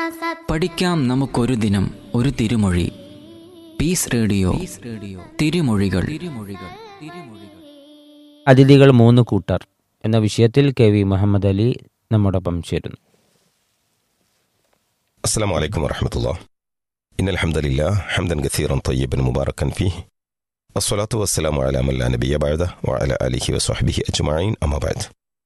പഠിക്കാം നമുക്കൊരു ദിനം ഒരു തിരുമൊഴി പീസ് റേഡിയോ റേഡിയോ തിരുമൊഴികൾ തിരുമൊഴികൾ തിരുമൊഴികൾ അതിഥികൾ മൂന്ന് കൂട്ടർ എന്ന വിഷയത്തിൽ കെ വി മുഹമ്മദ് അലി നമ്മോടൊപ്പം ചേരുന്നു السلام عليكم ورحمة الله إن الحمد لله حمدا كثيرا طيبا مباركا فيه الصلاة والسلام على من لا نبي بعده وعلى آله وصحبه أجمعين أما بعد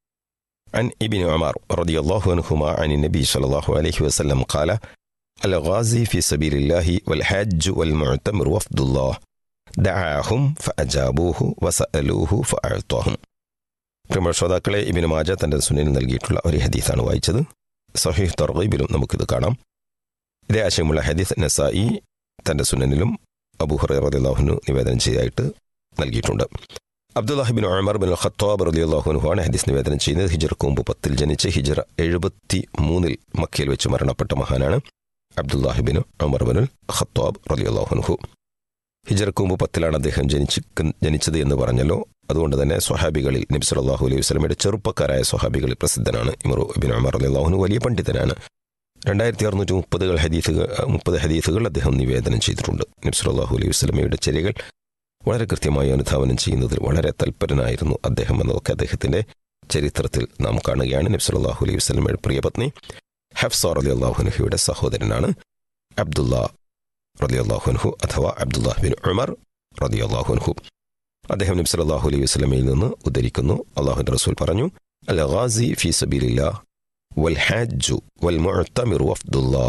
عن ابن عمر رضي الله عنهما عن النبي صلى الله عليه وسلم قال الغازي في سبيل الله والحاج والمعتمر وفد الله دعاهم فأجابوه وسألوه فأعطاهم പ്രിയ ശ്രോതാക്കളെ ഇബിന് മാജ തന്റെ സുനിൽ നൽകിയിട്ടുള്ള ഒരു ഹദീസാണ് വായിച്ചത് സഹീഹ് തർഗീബിലും നമുക്കിത് കാണാം ഇതേ ആശയമുള്ള ഹദീസ് നസായി തന്റെ സുനനിലും അബുഹുറു നിവേദനം ചെയ്തായിട്ട് നൽകിയിട്ടുണ്ട് അബ്ദുല്ലാഹിബിൻ ഉമർ ബിൻ ഖത്താബ് റലിയുള്ളാഹുനുഹാണ് ഹദീസ് നിവേദനം ചെയ്യുന്നത് ഹിജർക്ക് മുമ്പ് പത്തിൽ ജനിച്ച് ഹിജറ എഴുപത്തി മൂന്നിൽ മക്കയിൽ വെച്ച് മരണപ്പെട്ട മഹാനാണ് അബ്ദുല്ലാഹിബിൻ ഉമർ ബിൻ ഖത്താബ് റലിയുള്ളാഹുനുഹു ഹിജർക്ക് മുമ്പ് പത്തിലാണ് അദ്ദേഹം ജനിച്ച് ജനിച്ചത് എന്ന് പറഞ്ഞല്ലോ അതുകൊണ്ട് തന്നെ സ്വഹാബികളിൽ നബി സല്ലല്ലാഹു അലൈഹി വസല്ലമയുടെ ചെറുപ്പക്കാരായ സ്വഹാബികളിൽ പ്രസിദ്ധനാണ് ഇമറു ബിൻ ഉമർ റളിയല്ലാഹു വലിയ പണ്ഡിതനാണ് രണ്ടായിരത്തി അറുന്നൂറ്റി മുപ്പതുകൾ ഹദീസുകൾ മുപ്പത് ഹദീസുകൾ അദ്ദേഹം നിവേദനം ചെയ്തിട്ടുണ്ട് നബി സല്ലല്ലാഹു അലൈഹി വസല്ലമയുടെ ചര്യകൾ വളരെ കൃത്യമായി അനുധാവനം ചെയ്യുന്നതിൽ വളരെ തൽപരനായിരുന്നു അദ്ദേഹം എന്നതൊക്കെ അദ്ദേഹത്തിന്റെ ചരിത്രത്തിൽ നാം കാണുകയാണ് നബി സല്ലല്ലാഹു അലൈഹി വസല്ലമയുടെ പ്രിയപത്നി ഹഫ്സ റളിയല്ലാഹുൻഹയുടെ സഹോദരനാണ് അബ്ദുള്ള റളിയല്ലാഹുൻഹു അഥവാ അബ്ദുല്ലാഹ് ബിൻ ഉമർ റളിയല്ലാഹുൻഹു അദ്ദേഹം നബി സല്ലല്ലാഹു അലൈഹി വസല്ലമയിൽ നിന്ന് ഉദ്ധരിക്കുന്നു അള്ളാഹുവിന്റെ റസൂൽ പറഞ്ഞു അൽ ഗാസി ഫി സബീലില്ലാ വൽ ഹാജു വൽ മുഅ്തമിർ വഫ്ദുല്ലാ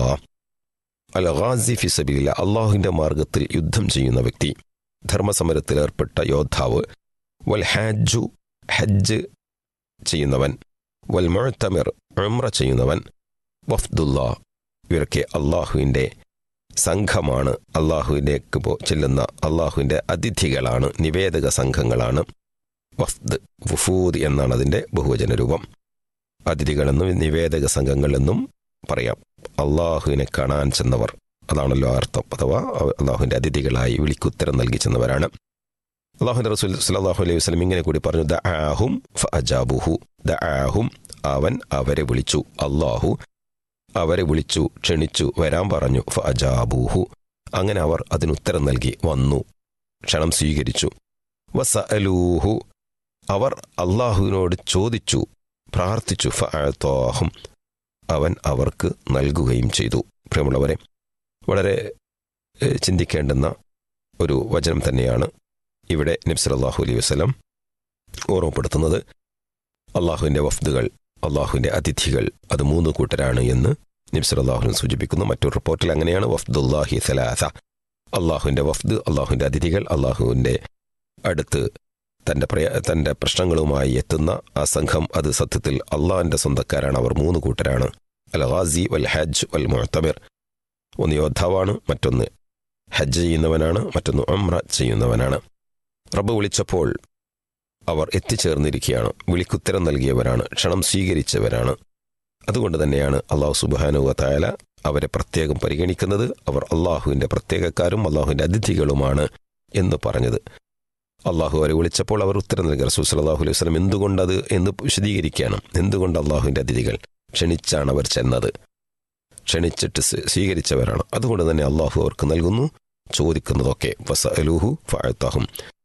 അൽ ഗാസി ഫി സബീലില്ലാ അള്ളാഹുവിന്റെ മാർഗത്തിൽ യുദ്ധം ചെയ്യുന്ന വ്യക്തി ധർമ്മസമരത്തിൽ ഏർപ്പെട്ട യോദ്ധാവ് വൽ ഹാജു ഹജ്ജ് ചെയ്യുന്നവൻ വൽ മുഅ്തമിർ ഉംറ ചെയ്യുന്നവൻ വഫ്ദുല്ലാ ഇവരൊക്കെ അള്ളാഹുവിന്റെ സംഘമാണ് അള്ളാഹുവിലേക്ക് പോ ചെല്ലുന്ന അള്ളാഹുവിൻ്റെ അതിഥികളാണ് നിവേദക സംഘങ്ങളാണ് വഫ്ദ് വുഫൂദ് എന്നാണ് അതിൻ്റെ ബഹുവചന രൂപം അതിഥികളെന്നും നിവേദക സംഘങ്ങളെന്നും പറയാം അള്ളാഹുവിനെ കാണാൻ ചെന്നവർ അതാണല്ലോ അർത്ഥം അഥവാ അള്ളാഹുവിൻ്റെ അതിഥികളായി വിളിക്കുത്തരം നൽകി ചെന്നവരാണ് അള്ളാഹുന്റെ റസൂൽ സലാഹു അലൈഹി വസ്ലം ഇങ്ങനെ കൂടി പറഞ്ഞു ദ ആഹും ഫ അജാബുഹു ദ ആഹും അവൻ അവരെ വിളിച്ചു അള്ളാഹു അവരെ വിളിച്ചു ക്ഷണിച്ചു വരാൻ പറഞ്ഞു ഫ അജാബൂഹു അങ്ങനെ അവർ അതിനുത്തരം നൽകി വന്നു ക്ഷണം സ്വീകരിച്ചു വസ അലൂഹു അവർ അള്ളാഹുവിനോട് ചോദിച്ചു പ്രാർത്ഥിച്ചു ഫ അഴത്തോഹും അവൻ അവർക്ക് നൽകുകയും ചെയ്തു പ്രിയമുള്ളവരെ വളരെ ഏഹ്, ചിന്തിക്കേണ്ടുന്ന ഒരു വചനം തന്നെയാണ് ഇവിടെ നബ്സലാഹു അലൈഹി വസ്ലം ഓർമ്മപ്പെടുത്തുന്നത് അള്ളാഹുവിൻ്റെ വഫ്ദുകൾ അള്ളാഹുവിൻ്റെ അതിഥികൾ അത് മൂന്ന് കൂട്ടരാണ് എന്ന് നബ്സലാഹുവിൻ സൂചിപ്പിക്കുന്നു മറ്റൊരു റിപ്പോർട്ടിൽ അങ്ങനെയാണ് വഫ്ദുല്ലാഹി സലാസ അള്ളാഹുവിൻ്റെ വഫ്ദ് അള്ളാഹുവിൻ്റെ അതിഥികൾ അള്ളാഹുവിൻ്റെ അടുത്ത് തൻ്റെ പ്രയ തൻ്റെ പ്രശ്നങ്ങളുമായി എത്തുന്ന ആ സംഘം അത് സത്യത്തിൽ അള്ളാഹിൻ്റെ സ്വന്തക്കാരാണ് അവർ മൂന്ന് കൂട്ടരാണ് അൽ ഗാസി വൽ ഹജ്ജ് വൽ മുഅ്തമിർ ഒന്ന് യോദ്ധാവാണ് മറ്റൊന്ന് ഹജ്ജ് ചെയ്യുന്നവനാണ് മറ്റൊന്ന് ഉംറ ചെയ്യുന്നവനാണ് റബ്ബ് വിളിച്ചപ്പോൾ അവർ എത്തിച്ചേർന്നിരിക്കുകയാണ് വിളിക്കുത്തരം നൽകിയവരാണ് ക്ഷണം സ്വീകരിച്ചവരാണ് അതുകൊണ്ട് തന്നെയാണ് അള്ളാഹു സുബാനുവ തായാല അവരെ പ്രത്യേകം പരിഗണിക്കുന്നത് അവർ അള്ളാഹുവിൻ്റെ പ്രത്യേകക്കാരും അള്ളാഹുവിൻ്റെ അതിഥികളുമാണ് എന്ന് പറഞ്ഞത് അള്ളാഹു അവരെ വിളിച്ചപ്പോൾ അവർ ഉത്തരം നൽകി റസൂൽ സലാഹു അലൈഹി വസ്ലം എന്തുകൊണ്ടത് എന്ന് വിശദീകരിക്കുകയാണ് എന്തുകൊണ്ട് അള്ളാഹുവിൻ്റെ അതിഥികൾ ക്ഷണിച്ചാണ് അവർ ചെന്നത് ക്ഷണിച്ചിട്ട് സ്വീ- സ്വീകരിച്ചവരാണ് അതുകൊണ്ട് തന്നെ അള്ളാഹു അവർക്ക് നൽകുന്നു ചോദിക്കുന്നതൊക്കെ വസ അലൂഹു ഫാഴ്ത്താഹും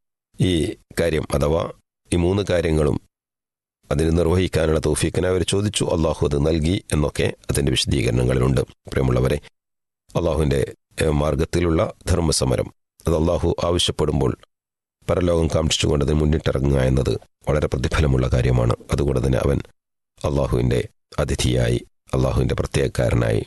ഈ കാര്യം അഥവാ ഈ മൂന്ന് കാര്യങ്ങളും അതിന് നിർവഹിക്കാനുള്ള തൗഫീഖിനെ അവർ ചോദിച്ചു അള്ളാഹു അത് നൽകി എന്നൊക്കെ അതിൻ്റെ വിശദീകരണങ്ങളിലുണ്ട് പ്രിയമുള്ളവരെ അള്ളാഹുവിൻ്റെ ഏഹ്, മാർഗത്തിലുള്ള ധർമ്മസമരം അത് അള്ളാഹു ആവശ്യപ്പെടുമ്പോൾ പരലോകം കാക്ഷിച്ചുകൊണ്ട് അതിന് മുന്നിട്ടിറങ്ങുക എന്നത് വളരെ പ്രതിഫലമുള്ള കാര്യമാണ് അതുകൊണ്ട് തന്നെ അവൻ അള്ളാഹുവിൻ്റെ അതിഥിയായി അള്ളാഹുവിൻ്റെ പ്രത്യേകക്കാരനായി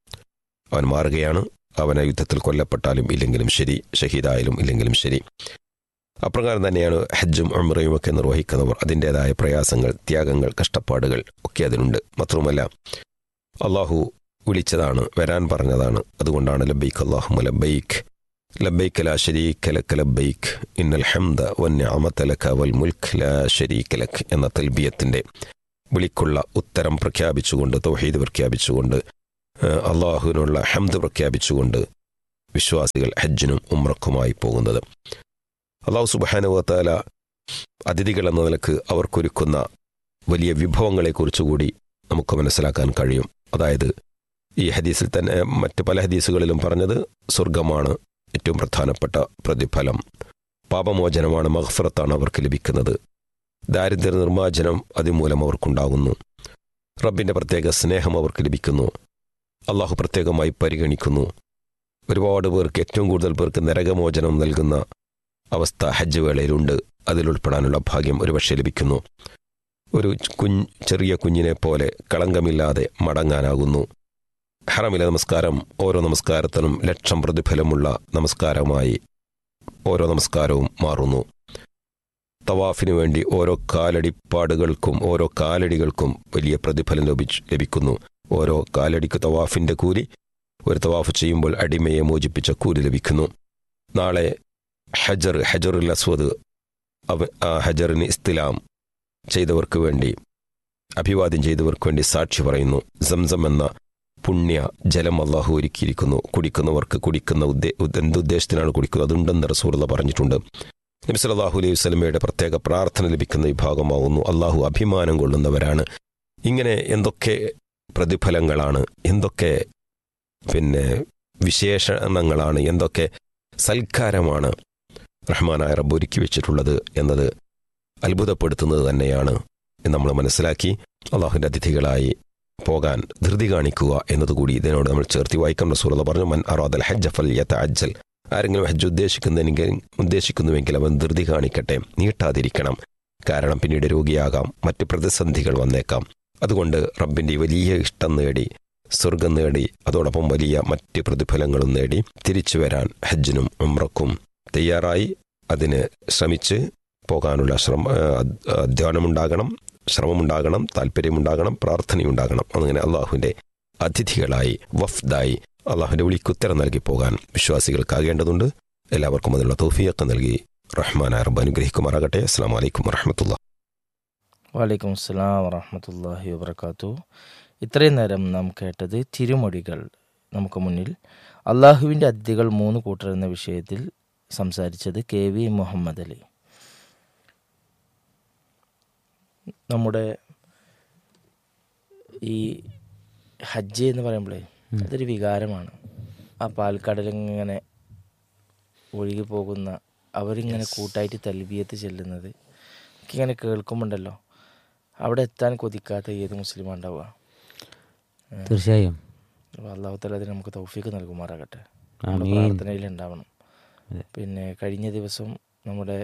അവൻ മാറുകയാണ് അവൻ ആ യുദ്ധത്തിൽ കൊല്ലപ്പെട്ടാലും ഇല്ലെങ്കിലും ശരി ഷഹീദായാലും ഇല്ലെങ്കിലും ശരി അപ്രകാരം തന്നെയാണ് ഹജ്ജും ഉംറയും ഒക്കെ നിർവഹിക്കുന്നവർ അതിൻ്റെതായ പ്രയാസങ്ങൾ ത്യാഗങ്ങൾ കഷ്ടപ്പാടുകൾ ഒക്കെ അതിനുണ്ട് മാത്രവുമല്ല അള്ളാഹു വിളിച്ചതാണ് വരാൻ പറഞ്ഞതാണ് അതുകൊണ്ടാണ് ലബൈക്ക് അള്ളാഹു ലബൈക്ക് ലബൈക്ക് ലാ ഷരീക ലക ലബൈക്ക് ഇന്നൽ ഹംദ വന്നിഅമത ലക വൽ മുൽക്ക് ലാ ഷരീക ലക് എന്ന തൽബിയത്തിന്റെ വിളിക്കുള്ള ഉത്തരം പ്രഖ്യാപിച്ചുകൊണ്ട് തൗഹീദ് പ്രഖ്യാപിച്ചുകൊണ്ട് ഏഹ്, അള്ളാഹുവിനുള്ള ഹംദ് പ്രഖ്യാപിച്ചുകൊണ്ട് വിശ്വാസികൾ ഹജ്ജിനും ഉമ്രക്കുമായി പോകുന്നത് അള്ളാഹു സുബാനുവത്താല അതിഥികൾ എന്ന നിലക്ക് അവർക്കൊരുക്കുന്ന വലിയ വിഭവങ്ങളെക്കുറിച്ചുകൂടി നമുക്ക് മനസ്സിലാക്കാൻ കഴിയും അതായത് ഈ ഹദീസിൽ തന്നെ മറ്റ് പല ഹദീസുകളിലും പറഞ്ഞത് സ്വർഗമാണ് ഏറ്റവും പ്രധാനപ്പെട്ട പ്രതിഫലം പാപമോചനമാണ് മഹഫറത്താണ് അവർക്ക് ലഭിക്കുന്നത് ദാരിദ്ര്യ നിർമ്മാർജ്ജനം അതുമൂലം അവർക്കുണ്ടാകുന്നു റബ്ബിന്റെ പ്രത്യേക സ്നേഹം അവർക്ക് ലഭിക്കുന്നു അള്ളാഹു പ്രത്യേകമായി പരിഗണിക്കുന്നു ഒരുപാട് പേർക്ക് ഏറ്റവും കൂടുതൽ പേർക്ക് നരകമോചനം നൽകുന്ന അവസ്ഥ ഹജ്ജ് വേളയിലുണ്ട് അതിലുൾപ്പെടാനുള്ള ഭാഗ്യം ഒരുപക്ഷെ ലഭിക്കുന്നു ഒരു കുഞ്ഞ് ചെറിയ കുഞ്ഞിനെ പോലെ കളങ്കമില്ലാതെ മടങ്ങാനാകുന്നു ഹറമിലെ നമസ്കാരം ഓരോ നമസ്കാരത്തിനും ലക്ഷം പ്രതിഫലമുള്ള നമസ്കാരമായി ഓരോ നമസ്കാരവും മാറുന്നു തവാഫിനു വേണ്ടി ഓരോ കാലടിപ്പാടുകൾക്കും ഓരോ കാലടികൾക്കും വലിയ പ്രതിഫലം ലഭിച്ച് ലഭിക്കുന്നു ഓരോ കാലടിക്ക് തവാഫിന്റെ കൂലി ഒരു തവാഫ് ചെയ്യുമ്പോൾ അടിമയെ മോചിപ്പിച്ച കൂലി ലഭിക്കുന്നു നാളെ ഹജർ ഹജറുൽ അസ്വദ് അവ ആ ഹജറിന് ഇസ്തിലാം ചെയ്തവർക്ക് വേണ്ടി അഭിവാദ്യം ചെയ്തവർക്ക് വേണ്ടി സാക്ഷി പറയുന്നു സംസം എന്ന പുണ്യ ജലം അള്ളാഹു ഒരുക്കിയിരിക്കുന്നു കുടിക്കുന്നവർക്ക് കുടിക്കുന്ന ഉദ്ദേ എന്തുദ്ദേശത്തിനാണ് കുടിക്കുന്നത് അതുണ്ടെന്ന് റസൂർല പറഞ്ഞിട്ടുണ്ട് നബി സല്ലല്ലാഹു അലൈഹി വസല്ലമയുടെ പ്രത്യേക പ്രാർത്ഥന ലഭിക്കുന്ന വിഭാഗമാകുന്നു അള്ളാഹു അഭിമാനം കൊള്ളുന്നവരാണ് ഇങ്ങനെ എന്തൊക്കെ പ്രതിഫലങ്ങളാണ് എന്തൊക്കെ പിന്നെ വിശേഷണങ്ങളാണ് എന്തൊക്കെ സൽക്കാരമാണ് റഹ്മാനായ റബ്ബ് ഒരുക്കി വെച്ചിട്ടുള്ളത് എന്നത് അത്ഭുതപ്പെടുത്തുന്നത് തന്നെയാണ് എന്ന് നമ്മൾ മനസ്സിലാക്കി അള്ളാഹുവിൻ്റെ അതിഥികളായി പോകാൻ ധൃതി കാണിക്കുക എന്നതുകൂടി ഇതിനോട് നമ്മൾ ചേർത്തി വായിക്കാൻ റസൂല പറഞ്ഞു മൻ അറാദൽ ഹജ്ജ ഫൽ അജ്ജൽ ആരെങ്കിലും ഹജ്ജ് ഉദ്ദേശിക്കുന്നെങ്കിൽ ഉദ്ദേശിക്കുന്നുവെങ്കിൽ അവൻ ധൃതി കാണിക്കട്ടെ നീട്ടാതിരിക്കണം കാരണം പിന്നീട് രോഗിയാകാം മറ്റ് പ്രതിസന്ധികൾ വന്നേക്കാം അതുകൊണ്ട് റബ്ബിന്റെ ഈ വലിയ ഇഷ്ടം നേടി സ്വർഗം നേടി അതോടൊപ്പം വലിയ മറ്റ് പ്രതിഫലങ്ങളും നേടി തിരിച്ചു വരാൻ ഹജ്ജിനും ഉമ്രക്കും തയ്യാറായി അതിന് ശ്രമിച്ച് പോകാനുള്ള ശ്രമ അധ്വാനമുണ്ടാകണം ശ്രമമുണ്ടാകണം താല്പര്യമുണ്ടാകണം പ്രാർത്ഥനയുണ്ടാകണം അങ്ങനെ അള്ളാഹുവിൻ്റെ അതിഥികളായി വഫ്ദായി അള്ളാഹുവിൻ്റെ വിളിക്കുത്തരം നൽകി പോകാൻ വിശ്വാസികൾക്കാകേണ്ടതുണ്ട് എല്ലാവർക്കും അതിനുള്ള തോഫിയൊക്കെ നൽകി റഹ്മാൻ അറബ് അനുഗ്രഹിക്കുമാറാകട്ടെ അസ്സാം വലൈക്കും വറഹമത്തുള്ള വലൈക്കും അസ്സലാം വറഹമത്തല്ലാഹി വബർക്കാത്തു ഇത്രയും നേരം നാം കേട്ടത് തിരുമൊഴികൾ നമുക്ക് മുന്നിൽ അള്ളാഹുവിൻ്റെ അതിഥികൾ മൂന്ന് കൂട്ടർ എന്ന വിഷയത്തിൽ സംസാരിച്ചത് കെ വി മുഹമ്മദ് അലി നമ്മുടെ ഈ ഹജ്ജ് എന്ന് പറയുമ്പോഴേ അതൊരു വികാരമാണ് ആ പാൽക്കടലിങ്ങനെ ഒഴുകി പോകുന്ന അവരിങ്ങനെ കൂട്ടായിട്ട് തൽബിയത്ത് ചെല്ലുന്നത് ഇങ്ങനെ കേൾക്കുമ്പോണ്ടല്ലോ അവിടെ എത്താൻ കൊതിക്കാത്ത ഏത് മുസ്ലിം ഉണ്ടാവുക തീർച്ചയായും അപ്പോൾ അള്ളാഹു തല അതിന് നമുക്ക് തൗഫീക്ക് നൽകുമാറാകട്ടെ നമ്മുടെ ആമീൻ. പ്രാർത്ഥനയിൽ ഉണ്ടാവണം അതെ. പിന്നെ കഴിഞ്ഞ ദിവസം നമ്മുടെ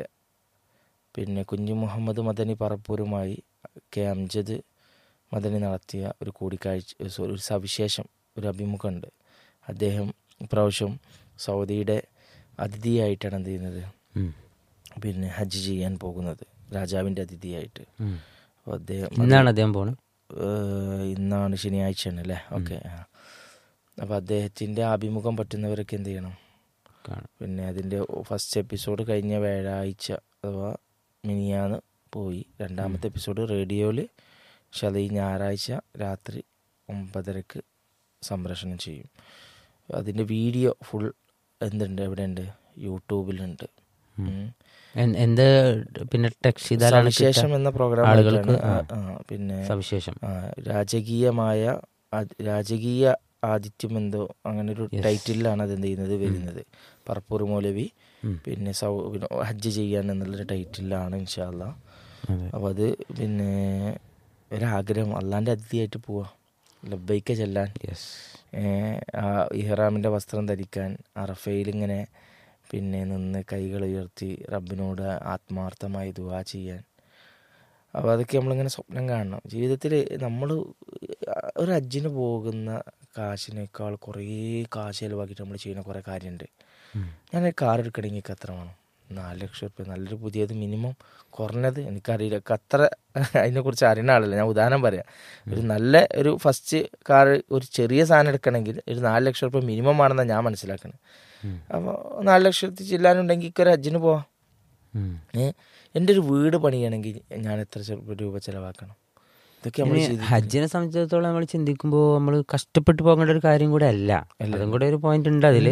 പിന്നെ കുഞ്ഞു മുഹമ്മദ് മദനി പറപ്പൂരുമായി കെ അംജദ് മദനി നടത്തിയ ഒരു കൂടിക്കാഴ്ച സോ- ഒരു സവിശേഷം ഒരു അഭിമുഖമുണ്ട് അദ്ദേഹം ഇപ്രാവശ്യം സൗദിയുടെ അതിഥിയായിട്ടാണ് എന്ത് ചെയ്യുന്നത് ഉം. പിന്നെ ഹജ്ജ് ചെയ്യാൻ പോകുന്നത് രാജാവിൻ്റെ അതിഥിയായിട്ട് ഉം. അപ്പോൾ അദ്ദേഹം ഇന്നാണ് അദ്ദേഹം പോണത് ഏഹ് ഇന്നാണ് ശനിയാഴ്ചയാണ് അല്ലേ ഓക്കെ അപ്പോൾ അദ്ദേഹത്തിൻ്റെ അഭിമുഖം പറ്റുന്നവരൊക്കെ എന്ത് ചെയ്യണം കാണാം പിന്നെ അതിൻ്റെ ഫസ്റ്റ് എപ്പിസോഡ് കഴിഞ്ഞ വ്യാഴാഴ്ച അഥവാ മിനിയാന്ന് പോയി രണ്ടാമത്തെ എപ്പിസോഡ് റേഡിയോയിൽ പക്ഷെ അത് ഈ ഞായറാഴ്ച രാത്രി ഒമ്പതരക്ക് സംപ്രേഷണം ചെയ്യും അതിൻ്റെ വീഡിയോ ഫുൾ എന്തുണ്ട് എവിടെയുണ്ട് യൂട്യൂബിലുണ്ട് ഉം. എൻ- എന്ത് പിന്നെ ടെക്സ്റ്റ് ചെയ്താലാണ് സവിശേഷം എന്ന പ്രോഗ്രാം ആളുകൾക്ക് പിന്നെ സവിശേഷം ആ, രാജകീയമായ അത് രാജകീയ ആതിഥ്യം എന്തോ അങ്ങനെ ഒരു Yes. ടൈറ്റിലാണ് അത് എന്ത് ചെയ്യുന്നത് വരുന്നത് പറപ്പൂർ മൗലവി ഉം. പിന്നെ സൗ പിന്നെ ഹജ്ജ് ചെയ്യാൻ എന്നുള്ളൊരു ടൈറ്റിലാണ് ഇൻഷാല്ല അതെ. അപ്പോൾ അത് പിന്നെ ഒരാഗ്രഹം അള്ളാൻ്റെ അതിഥിയായിട്ട് പോവാ ലബൈക്ക ചെല്ലാൻ യെസ് ഏ, ആ ഇഹ്റാമിൻ്റെ വസ്ത്രം ധരിക്കാൻ അറഫയിൽ ഇങ്ങനെ പിന്നെ നിന്ന് കൈകൾ ഉയർത്തി റബ്ബിനോട് ആത്മാർത്ഥമായി ദുവാ ചെയ്യാൻ അപ്പോൾ അതൊക്കെ നമ്മളിങ്ങനെ സ്വപ്നം കാണണം ജീവിതത്തിൽ നമ്മൾ ഒരു ഹജ്ജിന് പോകുന്ന കാശിനേക്കാൾ കുറേ കാശ് ചിലവാക്കിയിട്ട് നമ്മൾ ചെയ്യുന്ന കുറേ കാര്യമുണ്ട് ഉം. ഞാൻ കാർ എടുക്കണമെങ്കിൽ എനിക്ക് എത്ര വേണം നാല് ലക്ഷം റുപ്യ നല്ലൊരു പുതിയത് മിനിമം കുറഞ്ഞത് എനിക്കറിയില്ല എനിക്ക് അത്ര അതിനെക്കുറിച്ച് അറിയുന്ന ആളല്ല ഞാൻ ഉദാഹരണം പറയാം ഒരു നല്ല ഒരു ഫസ്റ്റ് കാർ ഒരു ചെറിയ സാധനം എടുക്കണമെങ്കിൽ ഒരു നാല് ലക്ഷം റുപ്യ മിനിമം ആണെന്നാണ് ഞാൻ മനസ്സിലാക്കുന്നത് ഉം. അപ്പോൾ നാല് ലക്ഷത്തി ചില്ലാനുണ്ടെങ്കിൽ എനിക്ക് ഒരു ഹജ്ജിന് പോവാം ഉം. ഏ എൻ്റെ ഒരു വീട് പണിയണമെങ്കിൽ ഞാൻ എത്ര ചെറുപ്പ രൂപ ചിലവാക്കണം ഇതൊക്കെ നമ്മൾ ഇനി ഹജ്ജിനെ സംബന്ധിച്ചിടത്തോളം നമ്മൾ ചിന്തിക്കുമ്പോൾ നമ്മൾ കഷ്ടപ്പെട്ട് പോകേണ്ട ഒരു കാര്യം കൂടെ അല്ല അല്ല. അതും കൂടെ ഒരു പോയിന്റ് ഉണ്ട് അതിൽ ഉണ്ട്.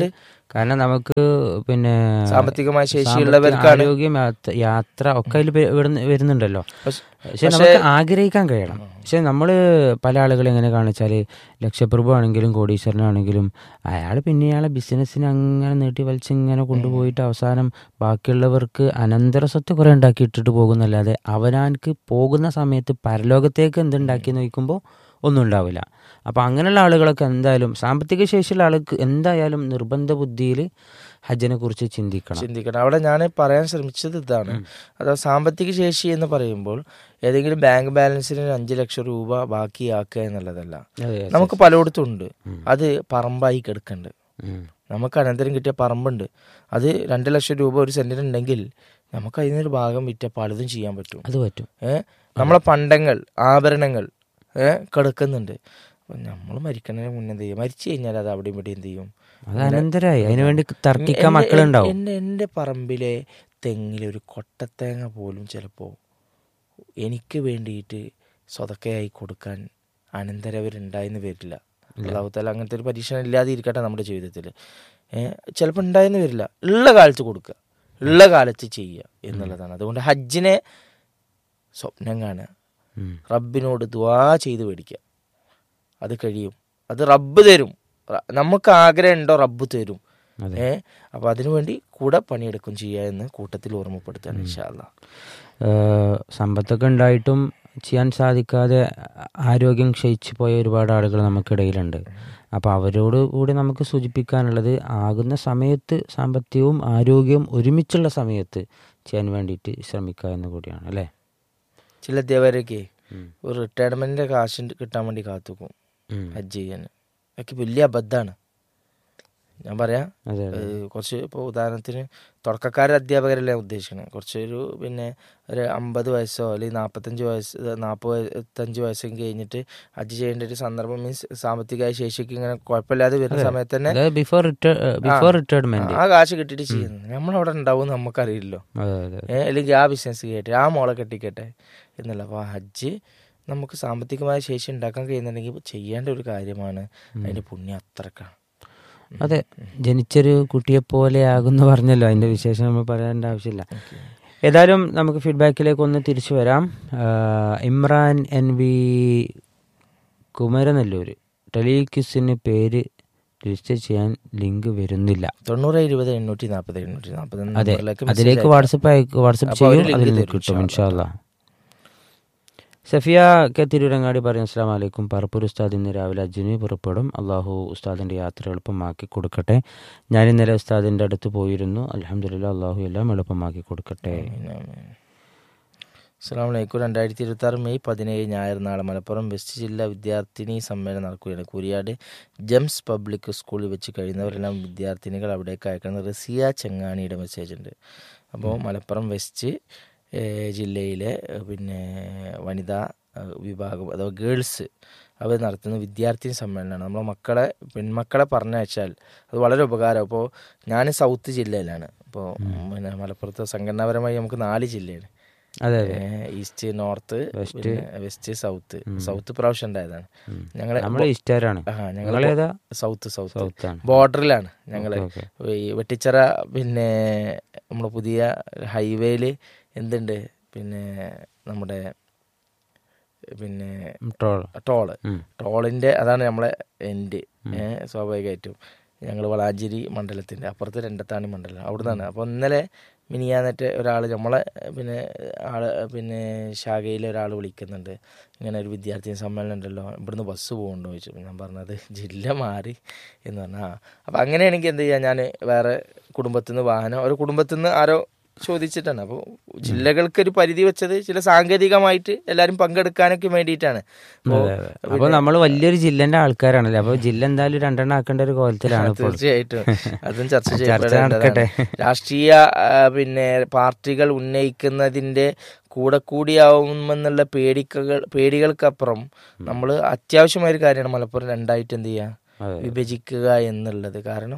കാരണം നമുക്ക് പിന്നെ സാമ്പത്തികമായ സാമ്പത്തിക ശേഷിയുള്ളവർക്കാണ് ആരോഗ്യം യാത്ര- യാത്ര ഒക്കെ അതിൽ വരുന്നുണ്ടല്ലോ പക്ഷെ- പക്ഷെ നമുക്ക് ആഗ്രഹിക്കാൻ കഴിയണം പക്ഷെ നമ്മൾ പല ആളുകൾ എങ്ങനെ കാണിച്ചാൽ ലക്ഷപ്രഭു ആണെങ്കിലും കോടീശ്വരനാണെങ്കിലും അയാൾ പിന്നെ അയാളെ ബിസിനസ്സിന് അങ്ങനെ നീട്ടി വലിച്ച് ഇങ്ങനെ കൊണ്ടുപോയിട്ട് അവസാനം ബാക്കിയുള്ളവർക്ക് അനന്തര സ്വത്ത് കുറെ ഉണ്ടാക്കി ഇട്ടിട്ട് പോകുന്നല്ലാതെ അവനാർക്ക് പോകുന്ന സമയത്ത് പരലോകത്തേക്ക് എന്തുണ്ടാക്കി നോക്കുമ്പോൾ ഒന്നും ഉണ്ടാവില്ല അപ്പോൾ അങ്ങനെയുള്ള ആളുകളൊക്കെ എന്തായാലും സാമ്പത്തിക ശേഷിയുള്ള ആൾക്ക് എന്തായാലും നിർബന്ധ ബുദ്ധിയിൽ ഹജ്ജിനെ കുറിച്ച് ചിന്തിക്കണം ചിന്തിക്കണം അവിടെ ഞാൻ പറയാൻ ശ്രമിച്ചത് ഇതാണ് അഥവാ സാമ്പത്തിക ശേഷി എന്ന് പറയുമ്പോൾ ഏതെങ്കിലും ബാങ്ക് ബാലൻസിന് ഒരു അഞ്ച് ലക്ഷം രൂപ ബാക്കിയാക്കുക എന്നുള്ളതല്ല അതെ, നമുക്ക് പലയിടത്തും ഉണ്ട് അത് പറമ്പായി കിടക്കുന്നുണ്ട് ഉം. നമുക്ക് അനന്തരം കിട്ടിയ പറമ്പുണ്ട് അത് രണ്ട് ലക്ഷം രൂപ ഒരു സെന്റിന് ഉണ്ടെങ്കിൽ നമുക്ക് അതിനൊരു ഭാഗം വിറ്റ പലതും ചെയ്യാൻ പറ്റും അത് പറ്റും ഏഹ് നമ്മളെ പണ്ടങ്ങൾ ആഭരണങ്ങൾ ഏഹ് കിടക്കുന്നുണ്ട് അപ്പം നമ്മൾ മരിക്കുന്നതിന് മുന്നേ എന്ത് ചെയ്യും മരിച്ചു കഴിഞ്ഞാൽ അത് അവിടെ ഇവിടെ എന്ത് ചെയ്യും അത് അനന്തരായി അതിനു വേണ്ടി തർക്കിക്കാൻ എന്റെ- മക്കളുണ്ടാവും എന്റെ എന്റെ പറമ്പിലെ തെങ്ങിലെ ഒരു കൊട്ടത്തേങ്ങ പോലും ചിലപ്പോൾ എനിക്ക് വേണ്ടിയിട്ട് സ്വതക്കയായി കൊടുക്കാൻ അനന്തരവരുണ്ടായെന്ന് വരില്ല അള്ളാഹുത്താല അങ്ങനത്തെ ഒരു പരീക്ഷണം ഇല്ലാതെ ഇരിക്കട്ടെ നമ്മുടെ ജീവിതത്തിൽ ചിലപ്പോൾ ഉണ്ടായെന്ന് വരില്ല ഉള്ള കാലത്ത് കൊടുക്കുക ഉള്ള കാലത്ത് ചെയ്യുക എന്നുള്ളതാണ് അതുകൊണ്ട് ഹജ്ജിനെ സ്വപ്നം കാണുക ഉം. റബ്ബിനോട് ദ്വാ ചെയ്ത് മേടിക്കുക അത് കഴിയും അത് റബ്ബ് തരും റ- നമുക്ക് ആഗ്രഹം ഉണ്ടോ റബ്ബ് തരും അതെ. ഏ അപ്പൊ അതിനുവേണ്ടി കൂടെ പണിയെടുക്കും ചെയ്യുക എന്ന് കൂട്ടത്തിൽ ഓർമ്മപ്പെടുത്താൻ ഇൻഷാല്ല ഏഹ് സമ്പത്തൊക്കെ ഉണ്ടായിട്ടും ചെയ്യാൻ സാധിക്കാതെ ആരോഗ്യം ക്ഷയിച്ചു പോയ ഒരുപാട് ആളുകൾ നമുക്കിടയിലുണ്ട് അപ്പോൾ അവരോട് കൂടി നമുക്ക് സൂചിപ്പിക്കാനുള്ളത് ആകുന്ന സമയത്ത് സാമ്പത്തികവും ആരോഗ്യവും ഒരുമിച്ചുള്ള സമയത്ത് ചെയ്യാൻ വേണ്ടിയിട്ട് ശ്രമിക്കുക എന്ന് കൂടിയാണ് അല്ലേ ചില അധ്യാപകരൊക്കെ ഉം. ഒരു റിട്ടയർമെന്റിന്റെ കാശ് കിട്ടാൻ വേണ്ടി കാത്തുക്കും ഉം. ഹജ്ജ് ചെയ്യാൻ അതൊക്കെ വലിയ അബദ്ധമാണ് ഞാൻ പറയാം അതെ അതെ ഏഹ് കുറച്ച് ഇപ്പോൾ ഉദാഹരണത്തിന് തുടക്കക്കാരെ അധ്യാപകരല്ല ഞാൻ ഉദ്ദേശിക്കുന്നത് കുറച്ച് ഒരു പിന്നെ ഒരു അമ്പത് വയസ്സോ അല്ലെങ്കിൽ നാൽപ്പത്തഞ്ച് വയസ്സ് നാൽപ്പത്തഞ്ച് വയസ്സൊക്കെ കഴിഞ്ഞിട്ട് ഹജ്ജ് ചെയ്യേണ്ട ഒരു സന്ദർഭം മീൻസ് സാമ്പത്തികമായ ശേഷിക്ക് ഇങ്ങനെ കുഴപ്പമില്ലാതെ വരുന്ന സമയത്ത് തന്നെ അതായത് ബിഫോർ ബിഫോർ റിട്ടയർമെന്റ് ആ കാശ് കിട്ടിയിട്ട് ചെയ്യുന്നത് നമ്മളവിടെ ഉണ്ടാവും നമുക്കറിയില്ലോ അതെ അതെ ഏ, അല്ലെങ്കിൽ ആ ബിസിനസ് ചെയ്യട്ടെ ആ മോളെ കെട്ടിക്കട്ടെ എന്നുള്ള അപ്പോൾ ഹജ്ജ് നമുക്ക് സാമ്പത്തികമായ ശേഷി ഉണ്ടാക്കാൻ കഴിയുന്നുണ്ടെങ്കിൽ ചെയ്യേണ്ട ഒരു കാര്യമാണ് അതിന്റെ പുണ്യം അത്രക്കാണ് അതെ ജനിച്ചൊരു കുട്ടിയെ പോലെ ആകുന്നു പറഞ്ഞല്ലോ അതിന്റെ വിശേഷം നമ്മൾ പറയേണ്ട ആവശ്യമില്ല ഏതായാലും നമുക്ക് ഫീഡ്ബാക്കിലേക്ക് ഒന്ന് തിരിച്ചു വരാം ആ, ഇമ്രാൻ എൻ വി കുമരനെല്ലൂർ ടെലിക്യൂസിന് പേര് രജിസ്റ്റർ ചെയ്യാൻ ലിങ്ക് വരുന്നില്ല തൊണ്ണൂറ് ഇരുപത് എണ്ണൂറ്റി നാൽപ്പത് എണ്ണൂറ്റി നാൽപ്പത് അതെ അതിലേക്ക് വാട്സപ്പ് അയക്ക് വാട്സപ്പ് അപ്പോൾ അവര് ചെയ്യും link അതിൽ നിന്ന് തരും, കിട്ടും ഇൻഷാ ഇൻഷാല്ല സഫിയ കെ തിരൂരങ്ങാടി പറയും അസ്സാം വലൈക്കും പറപ്പൂർ ഉസ്താദ് ഇന്ന് രാവിലെ അജ്ജിന് പുറപ്പെടും അള്ളാഹു ഉസ്താദിൻ്റെ യാത്ര എളുപ്പമാക്കി കൊടുക്കട്ടെ ഞാൻ ഇന്നലെ ഉസ്താദിൻ്റെ അടുത്ത് പോയിരുന്നു അലഹമില്ല അള്ളാഹു എല്ലാം എളുപ്പമാക്കി കൊടുക്കട്ടെ അസ്സാം വലൈക്കും രണ്ടായിരത്തി ഇരുപത്തി ആറ് മെയ് പതിനേഴ് ഞായർ നാളെ മലപ്പുറം വെസ്റ്റ് ജില്ലാ വിദ്യാർത്ഥിനി സമ്മേളനം നടക്കുകയാണ് കുരിയാട് ജെംസ് പബ്ലിക് സ്കൂളിൽ വെച്ച് കഴിയുന്നവരെല്ലാം വിദ്യാർത്ഥിനികൾ അവിടേക്ക് അയക്കണം റസിയ ചെങ്ങാണിയുടെ മെസ്സേജ് ഉണ്ട് അപ്പോൾ മലപ്പുറം വെസ്റ്റ് ഏഹ്, ജില്ലയിലെ ഏഹ്, പിന്നെ വനിതാ ഏഹ്, വിഭാഗം അഥവാ ഗേൾസ് അവർ നടത്തുന്ന വിദ്യാർത്ഥിനി സമ്മേളനമാണ് നമ്മളെ മക്കളെ പെൺമക്കളെ പറഞ്ഞയച്ചാൽ അത് വളരെ ഉപകാരം അപ്പോൾ ഞാൻ സൗത്ത് ജില്ലയിലാണ് അപ്പോൾ പിന്നെ മലപ്പുറത്ത് സംഘടനാപരമായി നമുക്ക് നാല് ജില്ലയാണ് അതെ അതെ ഏഹ് ഈസ്റ്റ് നോർത്ത് വെസ്റ്റ്. പിന്നെ വെസ്റ്റ് സൗത്ത് സൗത്ത് പ്രാവശ്യം ഉണ്ടായതാണ് ഞങ്ങള് നമ്മൾ ഇഷ്ടരാണ് ആ ഞങ്ങൾ നിങ്ങളേതാ സൗത്ത് സൗത്ത് സൗത്താണ് ബോർഡറിലാണ് ഞങ്ങള് ഓക്കെ, ഈ വെട്ടിച്ചിറ പിന്നെ നമ്മുടെ പുതിയ ഹൈവേയില് എന്തുണ്ട് പിന്നെ നമ്മുടെ പിന്നെ ട്രോൾ ടോള് ഉം. ടോളിന്റെ അതാണ് നമ്മളെ എൻഡ് ഏഹ് സ്വാഭാവികമായിട്ടും ഞങ്ങൾ വളാഞ്ചേരി മണ്ഡലത്തിന്റെ അപ്പുറത്ത് രണ്ടത്താണി മണ്ഡലം അവിടുന്നാണ് അപ്പോൾ ഇന്നലെ മിനിയാന്നിട്ട് ഒരാൾ നമ്മളെ പിന്നെ ആള് പിന്നെ ശാഖയിലെ ഒരാൾ വിളിക്കുന്നുണ്ട് ഇങ്ങനെ ഒരു വിദ്യാർത്ഥി സമ്മേളനം ഉണ്ടല്ലോ ഇവിടുന്ന് ബസ് പോകുന്നുണ്ടോ ചോദിച്ചു ഞാൻ പറഞ്ഞത് ജില്ല മാറി എന്ന് പറഞ്ഞാൽ ആ അപ്പം അങ്ങനെയാണെങ്കിൽ എന്ത് ചെയ്യാം ഞാൻ വേറെ കുടുംബത്തിൽ നിന്ന് വാഹനം ഒരു കുടുംബത്തിൽ നിന്ന് ആരോ ചോദിച്ചിട്ടാണ് അപ്പോൾ ജില്ലകൾക്ക് ഒരു പരിധി വെച്ചത് ചില സാങ്കേതികമായിട്ട് എല്ലാവരും പങ്കെടുക്കാനൊക്കെ വേണ്ടിയിട്ടാണ് അപ്പോ അതെ അതെ അപ്പൊ നമ്മൾ വലിയൊരു ജില്ലന്റെ ആൾക്കാരാണല്ലേ അപ്പൊ ജില്ല എന്തായാലും രണ്ടെണ്ണം ആക്കേണ്ട ഒരു കോലത്തിലാണ് ഇപ്പോൾ തീർച്ചയായിട്ടും അതും ചർച്ച ചർച്ച ചെയ്യപ്പെടേണ്ടതാണ് നടക്കട്ടെ. രാഷ്ട്രീയ ആ, പിന്നെ പാർട്ടികൾ ഉന്നയിക്കുന്നതിന്റെ കൂടെ കൂടിയാവുമെന്നുള്ള പേടിക്കകൾ പേടികൾക്കപ്പുറം നമ്മൾ അത്യാവശ്യമായ ഒരു കാര്യമാണ് മലപ്പുറം രണ്ടായിട്ട് എന്ത് ചെയ്യുക അതെ. വിഭജിക്കുക എന്നുള്ളത് കാരണം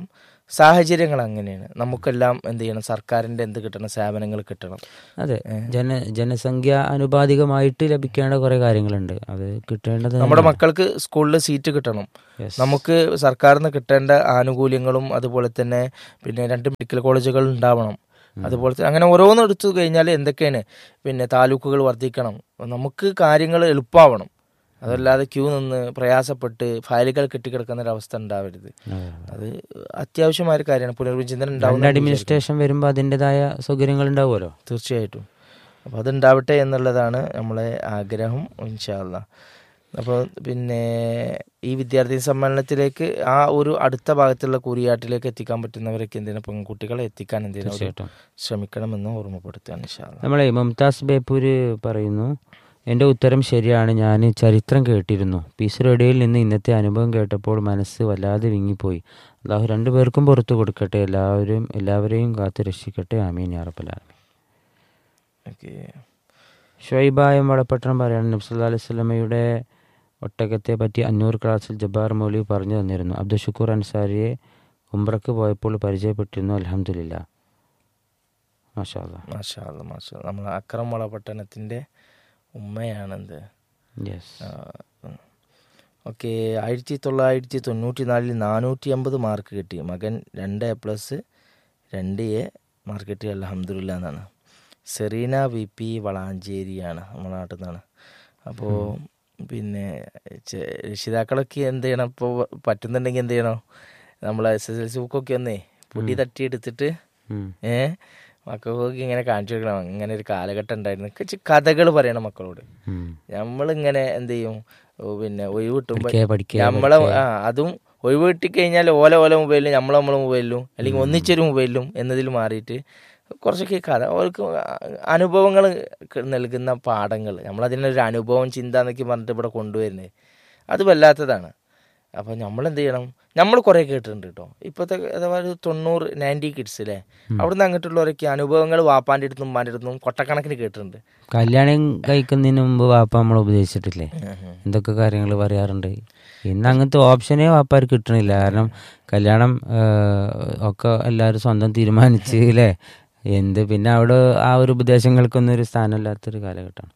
സാഹചര്യങ്ങൾ അങ്ങനെയാണ് നമുക്കെല്ലാം എന്ത് ചെയ്യണം സർക്കാരിൻ്റെ എന്ത് കിട്ടണം സേവനങ്ങൾ കിട്ടണം അതെ ജന ജനസംഖ്യ അനുപാതികമായിട്ട് ലഭിക്കേണ്ട കുറെ കാര്യങ്ങളുണ്ട് അത് കിട്ടേണ്ടത് നമ്മുടെ മക്കൾക്ക് സ്കൂളിൽ സീറ്റ് കിട്ടണം Yes. നമുക്ക് സർക്കാരിൽ നിന്ന് കിട്ടേണ്ട ആനുകൂല്യങ്ങളും അതുപോലെ തന്നെ പിന്നെ രണ്ട് മെഡിക്കൽ കോളേജുകൾ ഉണ്ടാവണം അതുപോലെ തന്നെ അങ്ങനെ ഓരോന്ന് എടുത്തു കഴിഞ്ഞാൽ എന്തൊക്കെയാണ് പിന്നെ താലൂക്കുകൾ വർദ്ധിക്കണം നമുക്ക് കാര്യങ്ങൾ എളുപ്പമാവണം അതല്ലാതെ ക്യൂ നിന്ന് പ്രയാസപ്പെട്ട് ഫയലുകൾ കെട്ടിക്കിടക്കുന്ന ഒരു അവസ്ഥ ഉണ്ടാവരുത് അതെ. അത് അത്യാവശ്യമായ ഒരു കാര്യമാണ് പുനർവിചിന്തനം രണ്ട് ഉണ്ടാവുന്ന അഡ്മിനിസ്ട്രേഷൻ വരുമ്പോൾ അതിൻ്റെതായ സൗകര്യങ്ങൾ ഉണ്ടാവുമല്ലോ തീർച്ചയായിട്ടും അപ്പോൾ അതുണ്ടാവട്ടെ എന്നുള്ളതാണ് നമ്മളെ ആഗ്രഹം ഇൻഷാല്ല അപ്പോൾ പിന്നെ ഈ വിദ്യാർത്ഥി സമ്മേളനത്തിലേക്ക് ആ ഒരു അടുത്ത ഭാഗത്തുള്ള കുറിയാട്ടിലേക്ക് എത്തിക്കാൻ പറ്റുന്നവരൊക്കെ എന്തിനാ പെൺകുട്ടികളെ എത്തിക്കാൻ എന്തിനാ ഒരു തീർച്ചയായിട്ടും ശ്രമിക്കണമെന്ന് ഓർമ്മപ്പെടുത്തുകയാണ് ഇൻഷാല്ല നമ്മളെ മുംതാസ് ബേപ്പൂര് പറയുന്നു എൻ്റെ ഉത്തരം ശരിയാണ് ഞാൻ ചരിത്രം കേട്ടിരുന്നു പീസ് റേഡിയോയിൽ നിന്ന് ഇന്നത്തെ അനുഭവം കേട്ടപ്പോൾ മനസ്സ് വല്ലാതെ വിങ്ങിപ്പോയി അള്ളാഹു രണ്ടുപേർക്കും പുറത്തു കൊടുക്കട്ടെ എല്ലാവരും എല്ലാവരെയും കാത്തു രക്ഷിക്കട്ടെ ആമീൻ യാറപ്പലാമി ഓക്കെ ഷൊയ്ബായം വടപ്പട്ടണം പറയാണ് നബ്സല്ലാ അലൈഹി സ്വലമയുടെ ഒട്ടകത്തെ പറ്റി അഞ്ഞൂറ് ക്ലാസ്സിൽ ജബ്ബാർ മൗലി പറഞ്ഞു തന്നിരുന്നു അബ്ദുൽ ഷുക്കൂർ അൻസാരിയെ ഉംറക്ക് പോയപ്പോൾ പരിചയപ്പെട്ടിരുന്നു അലഹമില്ല മാഷാ അല്ലാ മാഷാ അല്ലാ, മാഷാ അല്ലാ. നമ്മൾ അക്രം വളപട്ടണത്തിൻ്റെ ഉമ്മയാണെന്ത് യെസ് ഓക്കെ ആയിരത്തി തൊള്ളായിരത്തി തൊണ്ണൂറ്റി നാലിൽ നാനൂറ്റി അമ്പത് മാർക്ക് കിട്ടി മകൻ രണ്ട് എ പ്ലസ് രണ്ട് എ മാർക്ക് കിട്ടി അലഹമ്മദില്ല എന്നാണ് സെറീന വി പി വളാഞ്ചേരിയാണ് നമ്മുടെ നാട്ടിൽ നിന്നാണ് അപ്പോൾ പിന്നെ ചെ- രക്ഷിതാക്കളൊക്കെ എന്ത് ചെയ്യണം ഇപ്പോൾ പറ്റുന്നുണ്ടെങ്കിൽ എന്ത് ചെയ്യണം നമ്മളെ എസ് എസ് എൽ സി ബുക്കൊക്കെ ഒന്നേ പൊടി തട്ടിയെടുത്തിട്ട് ഉം. ഏ മക്കൾക്കൊക്കെ ഇങ്ങനെ കാണിച്ചു കൊടുക്കണം അങ്ങനെ ഒരു കാലഘട്ടം ഉണ്ടായിരുന്നു കഥകൾ പറയണം മക്കളോട് ഉം. നമ്മളിങ്ങനെ എന്ത് ചെയ്യും ഓ, പിന്നെ ഒഴിവ് കിട്ടുമ്പോ പഠിക്കേ, പഠിക്കേ, നമ്മളെ പഠിക്കേ. ആ അതും ഒഴിവ് കിട്ടിക്കഴിഞ്ഞാൽ ഓല ഓല മൊബൈലിലും നമ്മളെ നമ്മളെ മൊബൈലിലും അല്ലെങ്കിൽ ഒന്നിച്ചൊരു മൊബൈലിലും എന്നതിൽ മാറിയിട്ട് കുറച്ചൊക്കെ കഥ അവർക്ക് അനുഭവങ്ങൾ നൽകുന്ന പാഠങ്ങൾ നമ്മളതിനൊരു അനുഭവം ചിന്ത എന്നൊക്കെ പറഞ്ഞിട്ട് ഇവിടെ കൊണ്ടുവരുന്നത് അത് വല്ലാത്തതാണ് അപ്പോൾ നമ്മൾ എന്ത് ചെയ്യണം നമ്മൾ കുറേ കേട്ടിട്ടുണ്ട് കേട്ടോ ഇപ്പോഴത്തെ അഥവാ ഒരു തൊണ്ണൂറ് നയൻറ്റി കിഡ്സ് അല്ലേ അവിടുന്ന് അങ്ങോട്ടുള്ളവരൊക്കെ അനുഭവങ്ങൾ വാപ്പാൻ്റെ അടുത്തും ഉമ്മാൻ്റെ അടുത്തും കൊട്ടക്കണക്കിന് കേട്ടിട്ടുണ്ട് കല്യാണം കഴിക്കുന്നതിന് മുമ്പ് വാപ്പ നമ്മൾ ഉപദേശിച്ചിട്ടില്ലേ എന്തൊക്കെ കാര്യങ്ങൾ പറയാറുണ്ട് ഇന്ന് അങ്ങനത്തെ ഓപ്ഷനേ വാപ്പാർ കിട്ടണില്ല കാരണം കല്യാണം ആ, ഒക്കെ എല്ലാവരും സ്വന്തം തീരുമാനിച്ച് അല്ലേ എന്ത് പിന്നെ അവിടെ ആ ഒരു ഉപദേശങ്ങൾക്കൊന്നും ഒരു സ്ഥാനമില്ലാത്തൊരു കാലഘട്ടമാണ്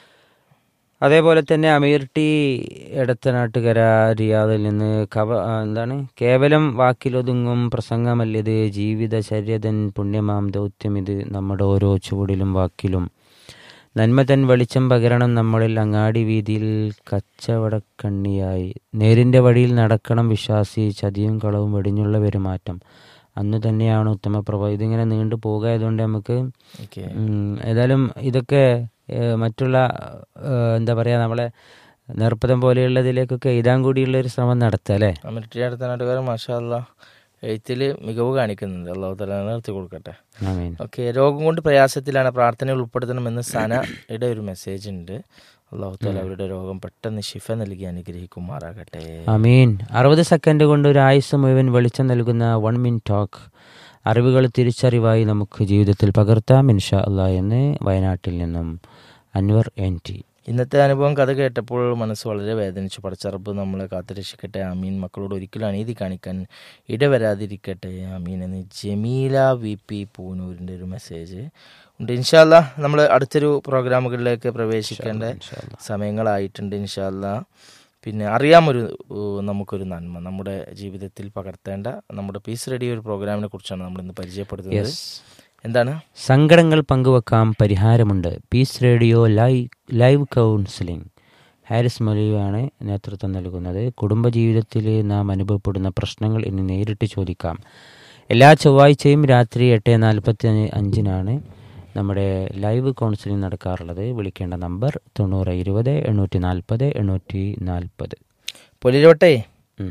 അതേപോലെ തന്നെ അമീർ ടി എടത്തനാട്ടുകര റിയാദിൽ നിന്ന് കവ ആ, എന്താണ് കേവലം വാക്കിലൊതുങ്ങും പ്രസംഗമല്ലിത് ജീവിതചര്യതൻ പുണ്യമാം ദൗത്യം ഇത് നമ്മുടെ ഓരോ ചുവടിലും വാക്കിലും നന്മ തൻ വെളിച്ചം പകരണം നമ്മളിൽ അങ്ങാടി വീതിയിൽ കച്ചവടക്കണ്ണിയായി നേരിൻ്റെ വഴിയിൽ നടക്കണം വിശ്വാസി ചതിയും കളവും വെടിഞ്ഞുള്ള പെരുമാറ്റം അന്ന് തന്നെയാണ് ഉത്തമ പ്രഭ ഇതിങ്ങനെ നീണ്ടു പോകായതുകൊണ്ട് നമുക്ക് ഓക്കെ ഉം, ഏതായാലും ഇതൊക്കെ ഏഹ്, മറ്റുള്ള ഏഹ്, എന്താ പറയുക നമ്മളെ നിർപ്പതം പോലെയുള്ളതിലേക്കൊക്കെ എഴുതാൻ കൂടിയുള്ള ഒരു ശ്രമം നടത്തുക അല്ലേ അമിരിറ്റി അടുത്ത നാട്ടുകാരൻ മാഷാല്ല എഴുത്തിൽ മികവ് കാണിക്കുന്നുണ്ട് അള്ളാഹു തല നിർത്തി കൊടുക്കട്ടെ ആമീൻ ഓക്കെ രോഗം കൊണ്ട് പ്രയാസത്തിലാണ് പ്രാർത്ഥനയിൽ ഉൾപ്പെടുത്തണമെന്ന് സനയുടെ ഒരു മെസ്സേജ് ഉണ്ട് അള്ളാഹു താല അവരുടെ രോഗം പെട്ടെന്ന് ശിഫ നൽകി അനുഗ്രഹിക്കുമാറാകട്ടെ അമീൻ അറുപത് സെക്കൻഡ് കൊണ്ട് ഒരു ആയുസ് മുഴുവൻ വെളിച്ചം നൽകുന്ന വൺ മിൻ ടോക്ക് അറിവുകൾ തിരിച്ചറിവായി നമുക്ക് ജീവിതത്തിൽ പകർത്താം ഇൻഷാ അല്ലാ എന്ന് വയനാട്ടിൽ നിന്നും അൻവർ എൻ ടി ഇന്നത്തെ അനുഭവം കഥ കേട്ടപ്പോൾ മനസ്സ് വളരെ വേദനിച്ചു പടച്ചറപ്പ് നമ്മളെ കാത്തുരക്ഷിക്കട്ടെ ആമീൻ മക്കളോട് ഒരിക്കലും അനീതി കാണിക്കാൻ ഇടവരാതിരിക്കട്ടെ ആമീൻ എന്ന് ജമീല വി പി പൂനൂരിൻ്റെ ഒരു മെസ്സേജ് ഉണ്ട് ഇൻഷാല്ല നമ്മൾ അടുത്തൊരു പ്രോഗ്രാമുകളിലേക്ക് പ്രവേശിക്കേണ്ട സമയങ്ങളായിട്ടുണ്ട് ഇൻഷാല്ല പിന്നെ അറിയാമൊരു ഏഹ്, നമുക്കൊരു നന്മ നമ്മുടെ ജീവിതത്തിൽ പകർത്തേണ്ട നമ്മുടെ പീസ് റെഡി ഒരു പ്രോഗ്രാമിനെ കുറിച്ചാണ് നമ്മൾ ഇന്ന് പരിചയപ്പെടുത്തുന്നത് എന്താണ് സങ്കടങ്ങൾ പങ്കുവെക്കാം പരിഹാരമുണ്ട് peace radio live live counselling Haris മൊലിയാണ് നേതൃത്വം നൽകുന്നത് കുടുംബജീവിതത്തിൽ നാം അനുഭവപ്പെടുന്ന പ്രശ്നങ്ങൾ ഇനി നേരിട്ട് ചോദിക്കാം എല്ലാ ചൊവ്വാഴ്ചയും രാത്രി എട്ട് നാൽപ്പത്തി അഞ്ചിനാണ് നമ്മുടെ ലൈവ് കൗൺസിലിംഗ് നടക്കാറുള്ളത് വിളിക്കേണ്ട നമ്പർ തൊണ്ണൂറ് ഇരുപത് എണ്ണൂറ്റി നാൽപ്പത് എണ്ണൂറ്റി നാൽപ്പത് പുലരിവട്ടേ ഉം.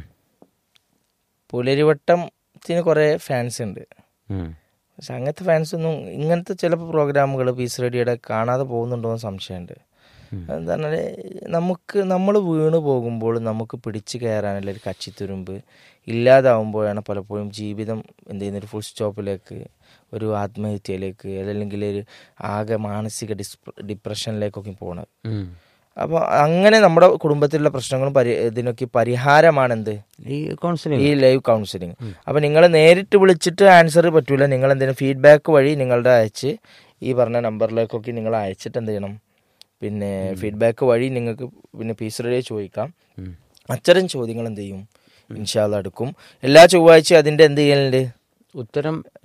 പുലരിവട്ടത്തിന് കുറേ ഫാൻസ് ഉണ്ട് ഉം. പക്ഷെ അങ്ങനത്തെ ഫാൻസ് ഒന്നും ഇങ്ങനത്തെ ചില പ്രോഗ്രാമുകൾ പീസ് റേഡിയോയുടെ കാണാതെ പോകുന്നുണ്ടോ എന്ന് സംശയമുണ്ട് എന്താ പറഞ്ഞാൽ നമുക്ക് നമ്മൾ വീണ് പോകുമ്പോൾ നമുക്ക് പിടിച്ചു കയറാനുള്ള ഒരു കച്ചിത്തുരുമ്പ് ഇല്ലാതാവുമ്പോഴാണ് പലപ്പോഴും ജീവിതം എന്ത് ചെയ്യുന്ന ഒരു ഫുൾ സ്റ്റോപ്പിലേക്ക് ഒരു ആത്മഹത്യയിലേക്ക് അല്ലെങ്കിൽ ഒരു ആകെ മാനസിക ഡിസ് ഡിപ്രഷനിലേക്കൊക്കെ പോണത് ഉം. അപ്പോൾ അങ്ങനെ നമ്മുടെ കുടുംബത്തിലുള്ള പ്രശ്നങ്ങളും പരി ഇതിനൊക്കെ പരിഹാരമാണെന്ത് ഈ കൗൺസിലിംഗ് ഈ ലൈവ് കൗൺസിലിംഗ് അപ്പോൾ നിങ്ങൾ നേരിട്ട് വിളിച്ചിട്ട് ആൻസർ പറ്റൂല നിങ്ങൾ എന്തെങ്കിലും ഫീഡ്ബാക്ക് വഴി നിങ്ങളുടെ അയച്ച് ഈ പറഞ്ഞ നമ്പറിലേക്കൊക്കെ നിങ്ങൾ അയച്ചിട്ട് എന്ത് ചെയ്യണം പിന്നെ ഫീഡ്ബാക്ക് വഴി നിങ്ങൾക്ക് പിന്നെ പീസ് റേഡിയോ ചോദിക്കാം അത്തരം ചോദ്യങ്ങൾ എന്ത് ചെയ്യും ഇൻഷാല്ല എടുക്കും എല്ലാ ചൊവ്വാഴ്ച അതിൻ്റെ എന്ത് ചെയ്യലുണ്ട് ഉത്തരം